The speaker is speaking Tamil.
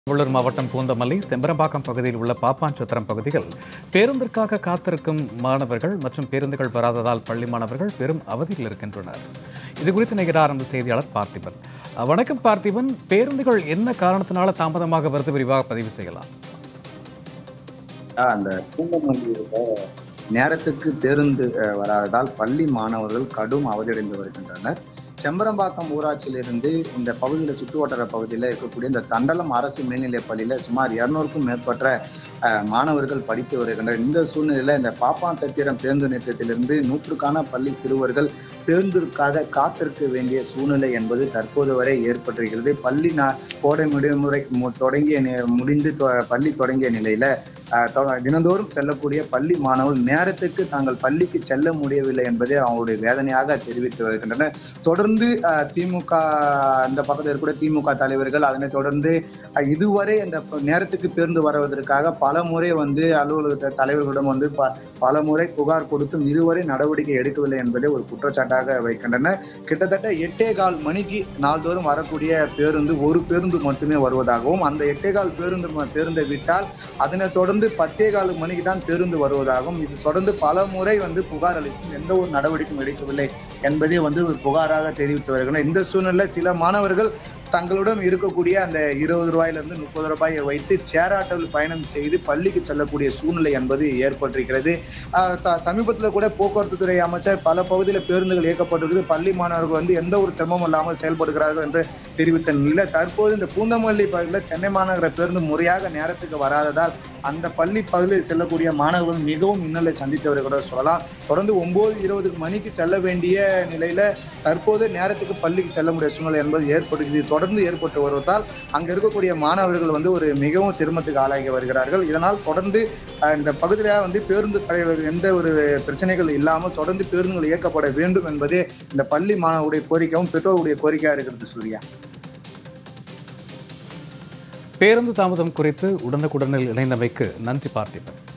திருவள்ளூர் மாவட்டம் பூந்தமல்லி செம்பரம்பாக்கம் பகுதியில் உள்ள பாப்பாஞ்சத்திரம் பகுதியில் பேருந்திற்காக காத்திருக்கும் மாணவர்கள் மற்றும் பேருந்துகள் வராததால் பள்ளி மாணவர்கள் பெரும் அவதியில் இருக்கின்றனர் இது குறித்து நிகழார் அந்த செய்தியாளர் பார்த்திபன் அஹ், வணக்கம் பார்த்திபன் பேருந்துகள் என்ன காரணத்தினால தாமதமாக வருது விரிவாக பதிவு செய்யலாம் அந்த பூந்தமல்லியில நேரத்துக்கு பேருந்து அஹ், வராததால் பள்ளி மாணவர்கள் கடும் அவதியடைந்து வருகின்றனர் செம்பரம்பாக்கம் ஊராட்சியிலிருந்து இந்த பகுதியில் சுற்றுவட்டார பகுதியில் இருக்கக்கூடிய இந்த தண்டலம் அரசு மேல்நிலைப் பள்ளியில் சுமார் இருநூறுக்கும் மேற்பட்ட அஹ், மாணவர்கள் படித்து வருகின்றனர் இந்த சூழ்நிலையில் இந்த பாப்பான் சத்திரம் பேருந்து நிலையத்திலிருந்து நூற்றுக்கான பள்ளி சிறுவர்கள் பேருந்திற்காக காத்திருக்க வேண்டிய சூழ்நிலை என்பது தற்போது வரை ஏற்பட்டிருக்கிறது பள்ளி நா கோடை விடுமுறை மு- தொடங்கிய நி- முடிந்து தொ- பள்ளி தொடங்கிய நிலையில அஹ், தொ- தினந்தோறும் செல்லக்கூடிய பள்ளி மாணவர்கள் நேரத்துக்கு தாங்கள் பள்ளிக்கு செல்ல முடியவில்லை என்பதை அவங்களுடைய வேதனையாக தெரிவித்து வருகின்றனர் தொடர்ந்து அஹ், திமுக இந்த பக்கத்தில் இருக்கக்கூடிய திமுக தலைவர்கள் அதனைத் தொடர்ந்து அஹ், இதுவரை அந்த ப- நேரத்துக்கு பேருந்து வருவதற்காக பல முறை வந்து அலுவலக தலைவர்களிடம் வந்து ப- பல முறை புகார் கொடுத்தும் இதுவரை நடவடிக்கை எடுக்கவில்லை என்பதை ஒரு குற்றச்சாட்டாக வைக்கின்றனர் கிட்டத்தட்ட எட்டே கால் மணிக்கு நாள்தோறும் வரக்கூடிய பேருந்து ஒரு பேருந்து மட்டுமே வருவதாகவும் அந்த எட்டே கால் பேருந்து ம- பேருந்தை விட்டால் அதனைத் தொடர்ந்து பத்தே கால் மணிக்கு தான் பேருந்து வருவதாகவும் இது தொடர்ந்து பல முறை வந்து புகார் அளித்தும் எந்த ஒரு நடவடிக்கையும் எடுக்கவில்லை என்பதே வந்து ஒரு புகாராக தெரிவித்து வருகின்றனர் இந்த சூழ்நிலை சில மாணவர்கள் தங்களிடம் இருக்கக்கூடிய அந்த இருபது ரூபாயிலிருந்து முப்பது ரூபாயை வைத்து சேர் ஆட்டோவில் பயணம் செய்து பள்ளிக்கு செல்லக்கூடிய சூழ்நிலை என்பது ஏற்பட்டிருக்கிறது ஆஹ் ச- சமீபத்தில் கூட போக்குவரத்து துறை அமைச்சர் பல பகுதியில் பேருந்துகள் இயக்கப்பட்டிருக்குது பள்ளி மாணவர்கள் வந்து எந்த ஒரு சிரமமும் இல்லாமல் செயல்படுகிறார்கள் என்று தெரிவித்த நிலையில் தற்போது இந்த பூந்தமல்லி பகுதியில் சென்னை மாநகர பேருந்து முறையாக நேரத்துக்கு வராததால் அந்த பள்ளி பகுதியில் செல்லக்கூடிய மாணவர்கள் மிகவும் இன்னலை சந்தித்தவர்கள் கூட சொல்லலாம் தொடர்ந்து ஒன்பது இருபது மணிக்கு செல்ல வேண்டிய நிலையில தற்போது நேரத்துக்கு பள்ளிக்கு செல்ல முடிய சூழ்நிலை என்பது ஏற்படுகிறது தொடர்ந்து ஏற்பட்டு வருவதால் அங்க இருக்கக்கூடிய மாணவர்கள் வந்து ஒரு மிகவும் சிரமத்துக்கு ஆளாகி வருகிறார்கள் இதனால் தொடர்ந்து அஹ், இந்த பகுதியில் வந்து பேருந்து தலைவர் எந்த ஒரு பிரச்சனைகள் இல்லாமல் தொடர்ந்து பேருந்துகள் இயக்கப்பட வேண்டும் என்பதே இந்த பள்ளி மாணவருடைய கோரிக்கையும் பெற்றோருடைய கோரிக்கையாக இருக்கிறது சூர்யா பேருந்து தாமதம் குறித்து உடனுக்குடனில் இணைந்தமைக்கு நன்றி பார்த்திபன்